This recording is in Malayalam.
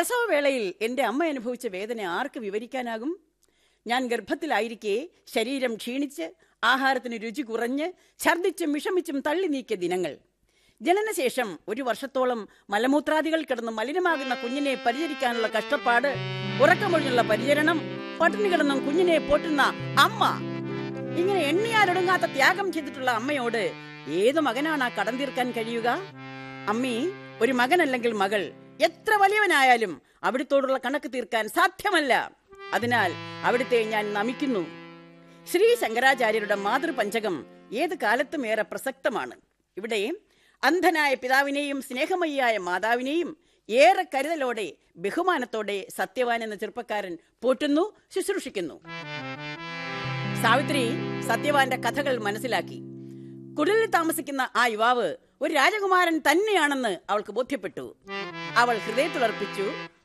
പ്രസവവേളയിൽ എൻ്റെ അമ്മ അനുഭവിച്ച വേദന ആർക്ക് വിവരിക്കാനാകും ഞാൻ ഗർഭത്തിലായിരിക്കെ ശരീരം ക്ഷീണിച്ച് ആഹാരത്തിന് രുചി കുറഞ്ഞ് ഛർദ്ദിച്ചും വിഷമിച്ചും തള്ളി നീക്കിയ ദിനങ്ങൾ ജനനശേഷം ഒരു വർഷത്തോളം മലമൂത്രാദികൾ കിടന്ന് മലിനമാകുന്ന കുഞ്ഞിനെ പരിചരിക്കാനുള്ള കഷ്ടപ്പാട് ഉറക്കമൊഴിഞ്ഞുള്ള പരിചരണം പട്ടിണി കിടന്നും കുഞ്ഞിനെ പോറ്റുന്ന അമ്മ ഇങ്ങനെ എണ്ണിയാലൊടുങ്ങാത്ത ത്യാഗം ചെയ്തിട്ടുള്ള അമ്മയോട് ഏത് മകനാണ് ആ കടം തീർക്കാൻ കഴിയുക അമ്മി ഒരു മകനല്ലെങ്കിൽ മകൾ എത്ര വലിയവനായാലും അവിടുത്തോടുള്ള കണക്ക് തീർക്കാൻ സാധ്യമല്ല അതിനാൽ അവിടുത്തെ ഞാൻ നമിക്കുന്നു ശ്രീ ശങ്കരാചാര്യരുടെ മാതൃപഞ്ചകം ഏത് കാലത്തും ഏറെ പ്രസക്തമാണ് ഇവിടെ അന്ധനായ പിതാവിനെയും സ്നേഹമയിയായ മാതാവിനെയും ഏറെ കരുതലോടെ ബഹുമാനത്തോടെ സത്യവാൻ എന്ന ചെറുപ്പക്കാരൻ പോറ്റുന്നു ശുശ്രൂഷിക്കുന്നു സാവിത്രി സത്യവാന്റെ കഥകൾ മനസ്സിലാക്കി കുടിലിൽ താമസിക്കുന്ന ആ യുവാവ് ഒരു രാജകുമാരൻ തന്നെയാണെന്ന് അവൾക്ക് ബോധ്യപ്പെട്ടു അവൾ ഹൃദയത്തിലർപ്പിച്ചു